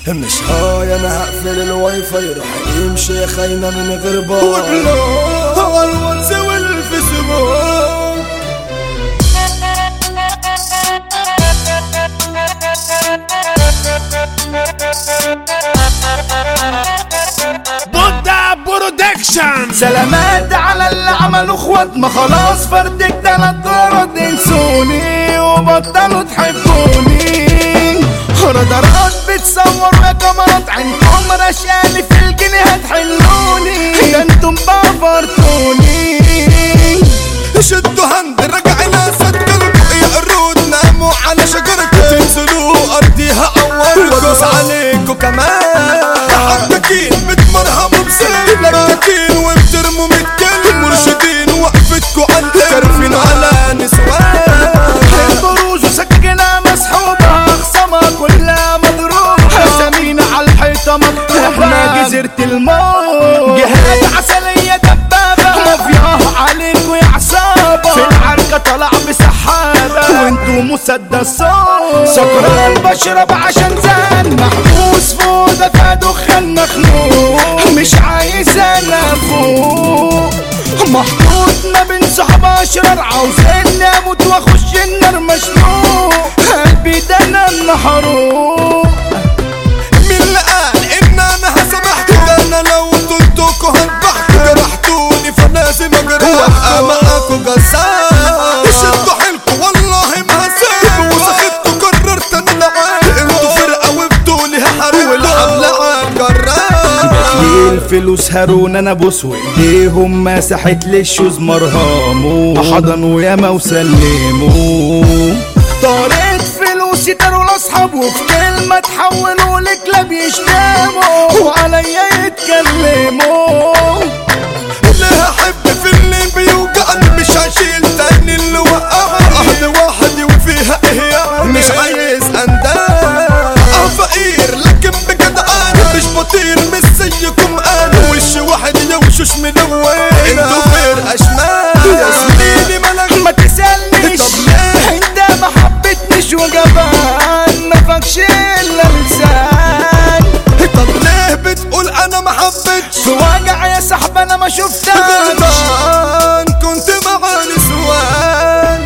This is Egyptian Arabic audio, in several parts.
مش هاي انا هقفل الواي فاي راح يمشي يا خاينة من غير بار وبلو هو الواتس والفيسبوك بودا برودكشن سلامات على اللي عملوا اخوات ما خلاص فردك تلات درات انسوني وبطلوا تحبوني رادارات بتصور يا كاميرات عندكم رشالي في الجنيه هتحلوني ده انتم بافرتوني شدوا هند رجعنا صدقوا يا قرود ناموا على شجرة تنزلوا ارضيها وادوس اولكم عليكم كمان حبكين بتمرهموا بسن لكاكين وبترموا متكل مرشدين وقفتكوا عند كرفين على نسوان البروج وسكينة مسحوبة أخصامها كلها مضروبة أسامينا على الحيطة مكتوبة احنا جزيرة الموت جهاد عسلية دبابة مافياه عليكوا يا عصابة في العركة طلع بسحابة وانتوا مسدسات سكران بشرب عشان زان محبوس فوق ده دخان مخنوق مش عايز انا فوق محطوط ما بين صحاب اشرار عاوزين اموت واخش النار مشنوق قلبي ده انا محروق مين اللي قال ان انا هسامحكوا ده انا لو قلتلكوا هنبحكوا جرحتوني فلازم اجرح وابقى معاكوا جسام شدوا حيلكوا والله ما هسيب وسخدتوا قررت ان انا عارف انتوا فرقه وبدوني هحارب والحمله عالجرام الفلوس هارون انا بوس وايديهم مسحت للشوز مرهموا حضنوا ياما وسلموا طارت فلوسي تروا لاصحاب وفي كلمة تحولوا لكلاب يشتموا وعليا يتكلموا ليه احب في اللي بيوجعني مش هشيل تاني اللي وقعني اهدي وحدي وفيها اهياء مش عايز اندام اه فقير لكن بجد انا مش بطير مش زيكم انا وش واحد يا وشوش ملون انتوا فرقه شمال يا زميلي مالك ما تسألنيش طب ليه؟ انت ما حبيتنيش وجبان ما فاكش الا لسان طب ليه بتقول انا ما حبيتش في وجع يا صاحبي انا ما شفتكش غلطان كنت مع نسوان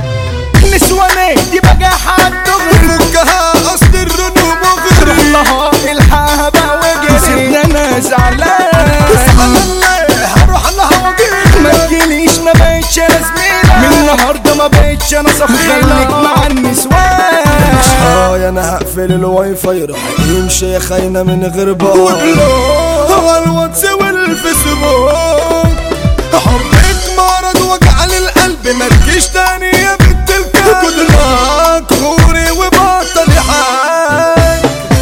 نسواني دي بقى حد فكها اصل الرنوم وغيري الله الحقها بقى وجري سيبنا انا زعلان على الله هروح لها واجيب ما تجيليش ما بقتش انا زميلة من النهارده ما بقتش انا صفيلة خليك مع النسوان هاي انا هقفل الواي فاي راح يمشي يا خاينة من غير بار هو الواتس والفيسبوك حبك مرض وجع للقلب ما تجيش تاني يا بنت الكلب كدراك غوري وبطل حاج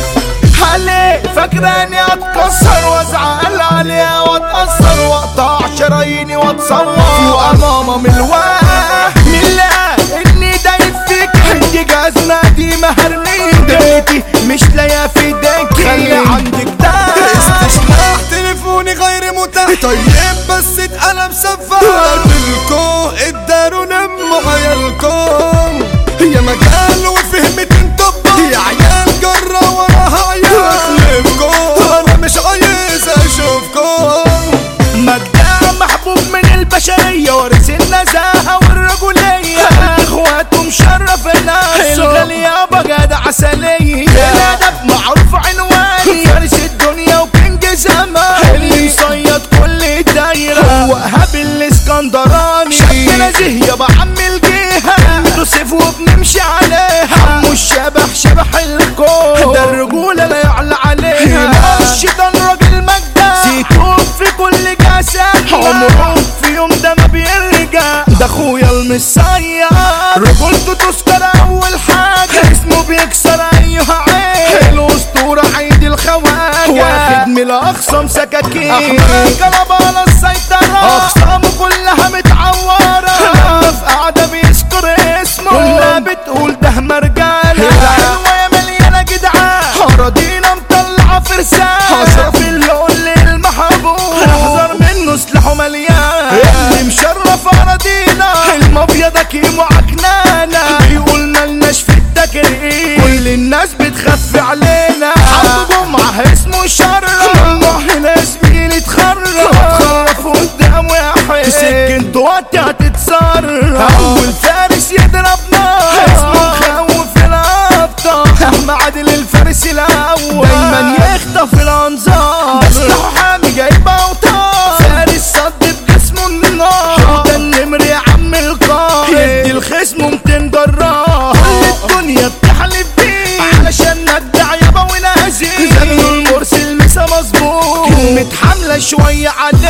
عليه فاكراني اتكسر وازعل عليها واتأثر واقطع شراييني واتصور فوق ماما من الواه مين اللي قال اني دايب فيك عندي جهاز نادي مهرنين دنيتي مش لاقيه في ايديك خلي عندك ده استشلاح تليفوني غير متاح طيب بس اتقلب سفاح الكو اداروا لموا عيالكم يا مجال وفهمت انطبق يا عيال جرى وراها عيال اخلفكم انا مش عايز اشوفكم مجدع محبوب من البشرية ورث النزاهة والرجولية اخواته مشرف الناس الغالية بجد عسلية الادب معروف عنواني فارس الدنيا وكينج زمان اللي مصيد كل الدايرة هو ايهاب الاسكندراني شاب نزيه يابا عم الجهة عنده سيف وبنمشي عليها عمو الشبح شبح الكون ده الرجولة لا يعلى عليها الشيطان راجل مجدع سيتوب في كل جسد عمره في يوم ده ما بيرجع ده اخويا المسير رجولته تذكر اول حاجة اسمه بيكسر ايها عين الاسطورة عيد الخواجة واخد من الاخصام سكاكين احمد كلب على السيطرة اخصامه كلها متعورة لما في قعدة بيذكر اسمه كلها بتقول ده مرجالة الحلوة يا مليانة جدعان اراضينا مطلعة فرسان اشرف اللون للمحبوب احذر منه سلاحه مليان اللي مشرف اراضينا المافيا ده كيمو عكنانة بيقول ملناش في التكريم كل الناس بتخفي علينا حب شوية علي